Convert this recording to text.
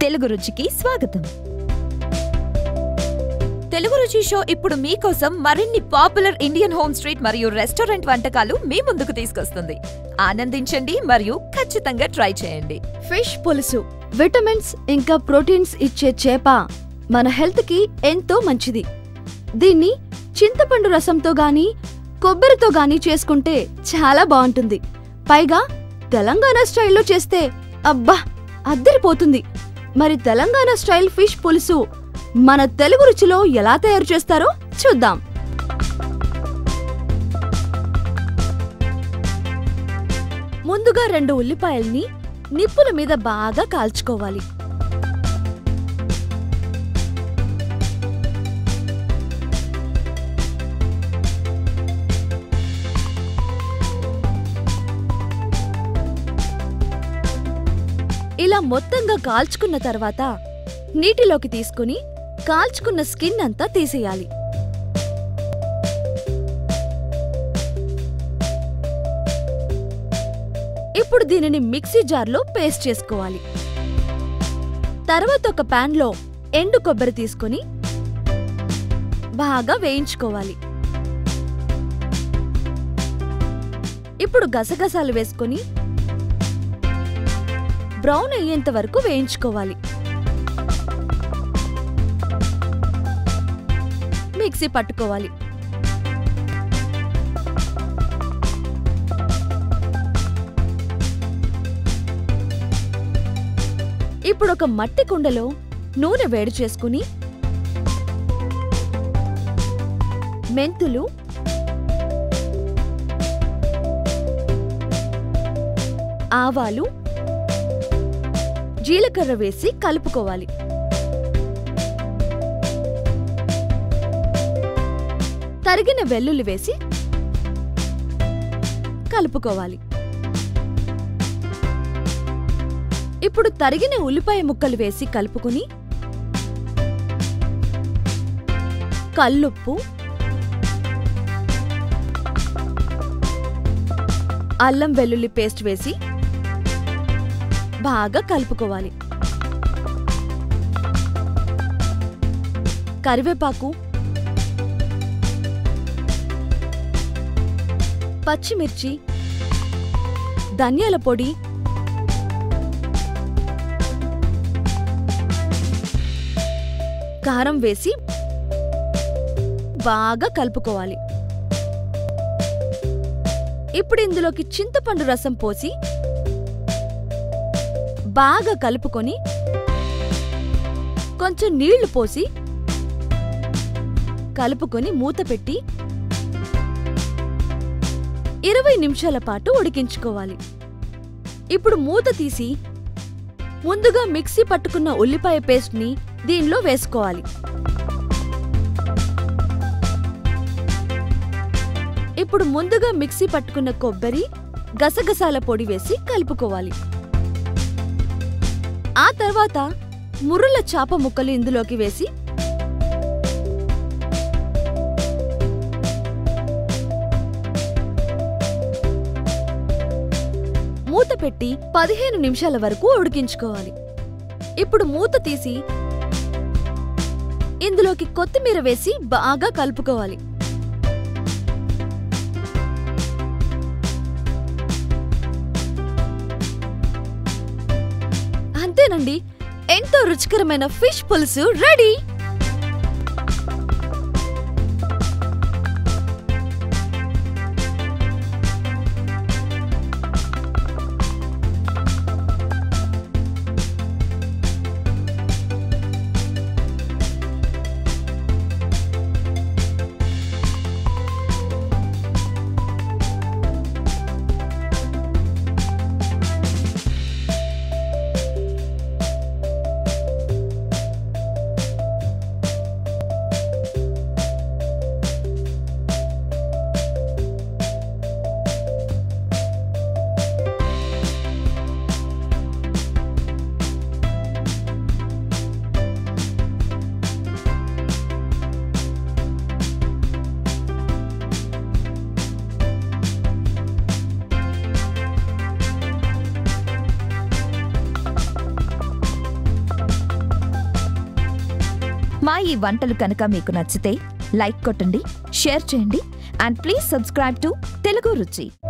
తెలుగు రుచికి స్వాగతం తెలుగు రుచి షో ఇప్పుడు మీకోసం మరిన్ని పాపులర్ ఇండియన్ హోమ్ స్ట్రీట్ మరియు రెస్టారెంట్ వంటకాలు మీ ముందుకు తీసుకొస్తుంది ఆనందించండి మరియు ఖచ్చితంగా ట్రై చేయండి ఫిష్ పులుసు విటమిన్స్ ఇంకా ప్రోటీన్స్ ఇచ్చే చేప మన హెల్త్కి ఎంతో మంచిది దీన్ని చింతపండు రసంతో గాని కొబ్బరితో గాని చేసుకుంటే చాలా బాగుంటుంది పైగా తెలంగాణ స్టైల్లో చేస్తే అబ్బా అద్దరిపోతుంది మరి తెలంగాణ స్టైల్ ఫిష్ పులుసు మన తెలుగు రుచిలో ఎలా తయారు చేస్తారో చూద్దాం ముందుగా రెండు ఉల్లిపాయల్ని నిప్పుల మీద బాగా కాల్చుకోవాలి ఇలా మొత్తంగా కాల్చుకున్న తర్వాత నీటిలోకి తీసుకుని కాల్చుకున్న స్కిన్ అంతా తీసేయాలి ఇప్పుడు దీనిని మిక్సీ జార్లో పేస్ట్ చేసుకోవాలి తర్వాత ఒక ప్యాన్లో ఎండు కొబ్బరి తీసుకొని బాగా వేయించుకోవాలి ఇప్పుడు గసగసాలు వేసుకొని బ్రౌన్ అయ్యేంత వరకు వేయించుకోవాలి మిక్సీ పట్టుకోవాలి ఇప్పుడు ఒక మట్టి కుండలో నూనె వేడి చేసుకుని మెంతులు ఆవాలు జీలకర్ర వేసి కలుపుకోవాలి తరిగిన వెల్లుల్లి వేసి కలుపుకోవాలి ఇప్పుడు తరిగిన ఉల్లిపాయ ముక్కలు వేసి కలుపుకుని కల్లుప్పు అల్లం వెల్లుల్లి పేస్ట్ వేసి బాగా కలుపుకోవాలి కరివేపాకు పచ్చిమిర్చి ధనియాల పొడి కారం వేసి బాగా కలుపుకోవాలి ఇప్పుడు ఇందులోకి చింతపండు రసం పోసి బాగా కలుపుకొని కొంచెం నీళ్లు పోసి కలుపుకొని మూత పెట్టి ఇరవై నిమిషాల పాటు ఉడికించుకోవాలి ఇప్పుడు మూత తీసి ముందుగా మిక్సీ పట్టుకున్న ఉల్లిపాయ పేస్ట్ని దీనిలో వేసుకోవాలి ఇప్పుడు ముందుగా మిక్సీ పట్టుకున్న కొబ్బరి గసగసాల పొడి వేసి కలుపుకోవాలి ఆ తర్వాత ముర్రుల చాప ముక్కలు ఇందులోకి వేసి మూత పెట్టి పదిహేను నిమిషాల వరకు ఉడికించుకోవాలి ఇప్పుడు మూత తీసి ఇందులోకి కొత్తిమీర వేసి బాగా కలుపుకోవాలి అంతేనండి ఎంతో రుచికరమైన ఫిష్ పులుసు రెడీ మా ఈ వంటలు కనుక మీకు నచ్చితే లైక్ కొట్టండి షేర్ చేయండి and please subscribe to Telugu రుచి